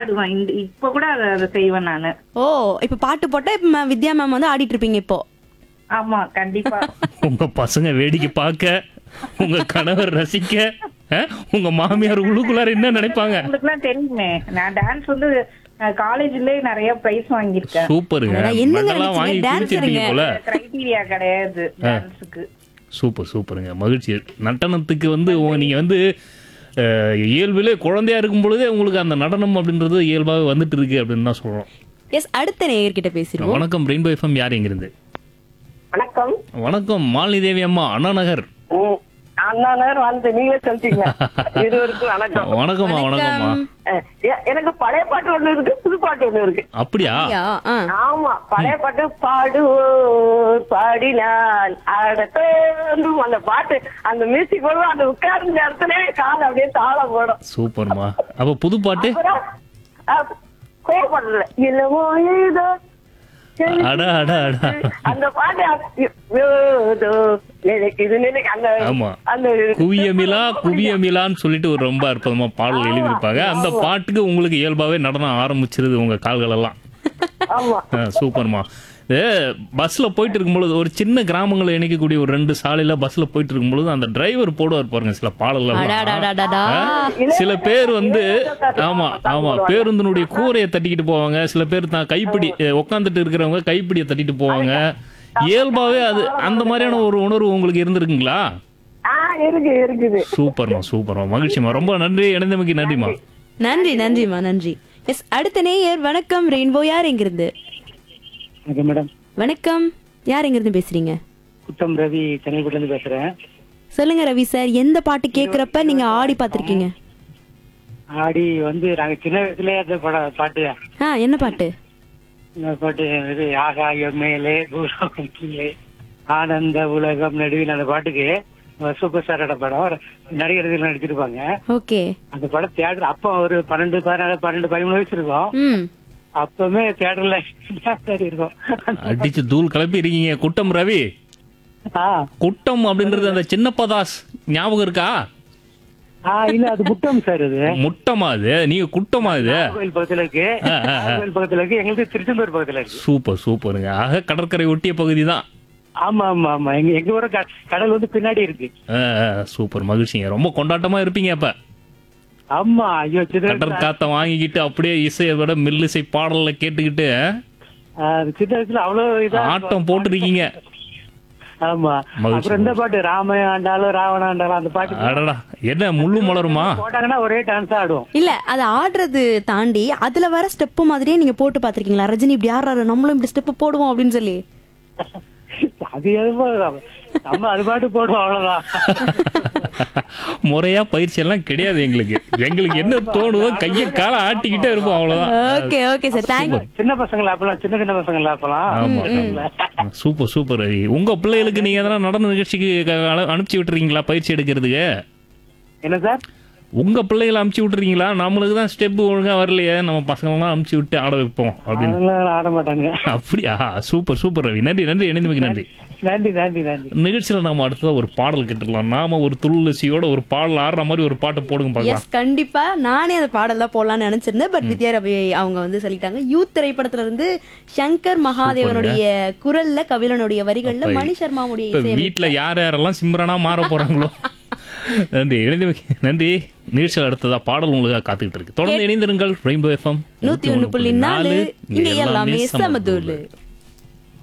ஆடுவேன் இந்த இப்ப கூட அதை அதை செய்வேன் நானு ஓ இப்ப பாட்டு போட்டா இப்ப ம- வித்யா மேம் வந்து ஆடிட்டு இருப்பீங்க இப்போ ஆமா கண்டிப்பா உங்க பசங்க வேடிக்கை பார்க்க உங்க கணவர் ரசிக்க அஹ், உங்க மாமியார் உள்ளுக்குள்ளார என்ன நினைப்பாங்க உங்களுக்கு எல்லாம் தெரியுமே நான் டான்ஸ் வந்து காலேஜ்லயே நிறைய பிரைஸ் வாங்கியிருக்கேன் சூப்பருங்க அடடா, என்னங்க மெடலாம் வாங்கி நினைச்சீங்க? குடிச்சிருப்பீங்க டான்ஸருங்க. போல கிரைட்டீரியா கிடையாது டான்ஸுக்கு சூப்பர் சூப்பருங்க மகிழ்ச்சி நடனத்துக்கு வந்து உங்க- நீங்க வந்து அஹ், இயல்பிலே குழந்தையா இருக்கும் பொழுதே உங்களுக்கு அந்த நடனம் அப்படின்றது இயல்பாவே வந்துட்டு இருக்கு அப்படின்னு தான் சொல்றோம் எஸ் அடுத்த நேயர்கிட்ட பேசிடுவோம் வணக்கம் ரெயின்போ எஃப்எம் யார் எங்கிருந்து வணக்கம் வணக்கம் மாலினி தேவி அம்மா அண்ணா நகர் ம், அண்ணா நேரம் வந்து நீங்களே சொல்லிட்டீங்க இருவருக்கும் வணக்கம் வணக்கம்மா வணக்கம்மா அஹ், எ- எனக்கு பழைய பாட்டு ஒண்ணு இருக்கு புது பாட்டு ஒண்ணு இருக்கு அப்படியா யா, ஆ. ஆமா பழைய பாட்டு பாடுவோர் பாடினால் ஆட தோன்றும் அந்த பாட்டு அந்த மியூசிக் போடுவோம் அந்த உட்கார்ந்த இடத்துல கால் அப்படியே தாளம் போடும் சூப்பர்மா அப்ப புது பாட்டு அப்புறம் அஹ், கோவப்படல இல்லவோ ஏதோ அடா அடா அடா அந்த பாட்டு ஏதோ நினைக்குது நினைக்கு அந்த ஆமா அந்த குவியமிலா குவியமிலான்னு சொல்லிட்டு ஒரு ரொம்ப அற்புதமா பாடல் எழுதியிருப்பாங்க அந்த பாட்டுக்கு உங்களுக்கு இயல்பாவே நடனம் ஆரம்பிச்சிருது உங்க கால்கள் எல்லாம் ஆமா ஆ, சூப்பர்மா இது பஸ்ல போயிட்டு இருக்கும்பொழுது ஒரு சின்ன கிராமங்களை இணைக்கக்கூடிய ஒரு ரெண்டு சாலையில பஸ்ல போயிட்டு இருக்கும்பொழுது அந்த டிரைவர் போடுவார் பாருங்க சில பாடல்கள் அடாடாடாடா. சில பேர் வந்து ஆமா ஆமா பேருந்தினுடைய கூரையை தட்டிக்கிட்டு போவாங்க சில பேர் தான் கைப்பிடி உட்காந்துட்டு இருக்கிறவங்க கைப்பிடியை தட்டிட்டு போவாங்க இயல்பாவே அது அந்த மாதிரியான ஒரு உணர்வு உங்களுக்கு இருந்திருக்குங்களா ஆ இருக்கு இருக்குது சூப்பர்மா சூப்பர்மா மகிழ்ச்சிமா ரொம்ப நன்றி இணைந்தமைக்கு நன்றிமா நன்றி நன்றிமா நன்றி எஸ் அடுத்த நேயர் வணக்கம் ரெயின்போ யார் எங்கிருந்து வணக்கம் மேடம் வணக்கம் யார் எங்கிருந்து பேசுறீங்க குத்தம் ரவி சென்னைப்பட்டில இருந்து பேசுறேன் சொல்லுங்க ரவி சார் எந்த பாட்டு கேக்குறப்ப நீங்க ஆடி பாத்திருக்கீங்க ஆடி வந்து நாங்க சின்ன வயசுலயே அந்த பட பாட்டு ஆ என்ன பாட்டு இந்த பாட்டு இது ஆகாயம் மேலே பூலோகம் கீழே ஆனந்த உலகம் நடுவில் அந்த பாட்டுக்கு சூப்பர் ஸ்டாரோட படம் நடிகர்கள் நடிச்சிருப்பாங்க ஓகே அந்த படம் தியேட்டர் அப்போ ஒரு பன்னெண்டு பதினாலு பன்னெண்டு பதிமூணு வயசு இருக்கும் ம் அப்பவுமே தியேட்டர்ல இருக்கும் அடிச்சு தூள் கிளப்பி இருக்கீங்க குட்டம் ரவி ஆ குட்டம் அப்படின்றது அந்த சின்னப்பதாஸ் ஞாபகம் இருக்கா ஆ இல்ல அது முட்டம் சார் இது முட்டமா அது நீங்க குட்டமா இது கோயில் பக்கத்துல இருக்கு ஆ, ஆ, ஆ. கோயில் பக்கத்துல இருக்கு எங்களுக்கு திருச்செந்தூர் பக்கத்துல இருக்கு சூப்பர் சூப்பருங்க ஆக கடற்கரை ஒட்டிய பகுதி தான் ஆமா ஆமா ஆமா எங்க எங்க ஊர க- கடல் வந்து பின்னாடி இருக்கு சூப்பர் மகிழ்ச்சிங்க ரொம்ப கொண்டாட்டமா இருப்பீங்க அப்ப ஆமா ஐயோ சின்ன கடற் காத்த வாங்கிக்கிட்டு அப்படியே இசையை விட மில்லிசை பாடல்ல கேட்டுக்கிட்டு ஆ, சின்ன வயசுல அவ்வளவு இதா ஆட்டம் போட்டுருக்கீங்க ஆமா மகிழ்ச்சி, அப்புறம் இந்த பாட்டு ராம ஆண்டாலும் ராவண ஆண்டாலும் அந்த பாட்டு அடடா என்ன முள்ளு மலருமா போட்டாங்கன்னா ஒரே டான்ஸ் ஆடுவோம் இல்ல அது ஆடுறது தாண்டி அதுல வர ஸ்டெப் மாதிரியே நீங்க போட்டு பாத்திருக்கீங்களா ரஜினி இப்படி ஆடுறாரு நம்மளும் இப்படி ஸ்டெப் போடுவோம் அப்படின்னு சொல்லி அது எதுவோ நம்ம அது பாட்டு போடுவோம் அவ்வளவுதான் முறையா பயிற்சி எல்லாம் கிடையாது எங்களுக்கு எங்களுக்கு என்ன தோணுதோ கையை காலை ஆட்டிக்கிட்டே இருப்போம் அவ்வளவுதான் ஓகே ஓகே சார் தேங்க் சின்ன பசங்கள அப்பலாம் சின்ன சின்ன பசங்கள அப்பலாம் ஆமா சூப்பர் சூப்பர் ரவி உங்க பிள்ளைகளுக்கு நீங்க எதனா நடன நிகழ்ச்சிக்கு க- அனு- அனுப்பிச்சு விட்டுறீங்களா பயிற்சி எடுக்கிறதுக்கு என்ன சார் உங்க பிள்ளைகளை அனுப்பிச்சு விட்டுறீங்களா நம்மளுக்கு தான் ஸ்டெப் ஒழுங்கா வரலையே நம்ம பசங்களெல்லாம் அனுப்பிச்சு விட்டு ஆட வைப்போம் அப்படின்னு அதெல்லாம் ஆட மாட்டாங்க அப்படியா சூப்பர் சூப்பர் ரவி நன்றி நன்றி இணைந்தமைக்கு நன்றி நன்றி நன்றி நன்றி நிகழ்ச்சியில நாம அடுத்ததா ஒரு பாடல் கேட்டுடலாம் நாம ஒரு துள்ளுசியோட ஒரு பாடல் ஆடுற மாதிரி ஒரு பாட்டு போடுங்க பார்க்கலாம் எஸ் கண்டிப்பா நானே அந்த பாடல் தான் போடலாம்னு நினைச்சிருந்தேன் பட் வித்யா ரவி அவங்க வந்து சொல்லிட்டாங்க யூத் திரைப்படத்துல இருந்து சங்கர் மகாதேவனுடைய குரல்ல கபிலனுடைய வரிகள்ல அப்ப மணி சர்மாவுடைய இப்ப இசை வீட்டுல யார் யாரெல்லாம் சிம்ரனா மாற போறாங்களோ நன்றி இணைந்தமைக்கு நன்றி நிகழ்ச்சியில் அடுத்ததா பாடல் உங்களுக்காக காத்துக்கிட்டு இருக்கு தொடர்ந்து இணைந்திருங்கள் ரெயின்போ எஃப்எம் நூத்தி ஒண்ணு புள்ளி நாலு இங்க எல்லாமே சமதூலு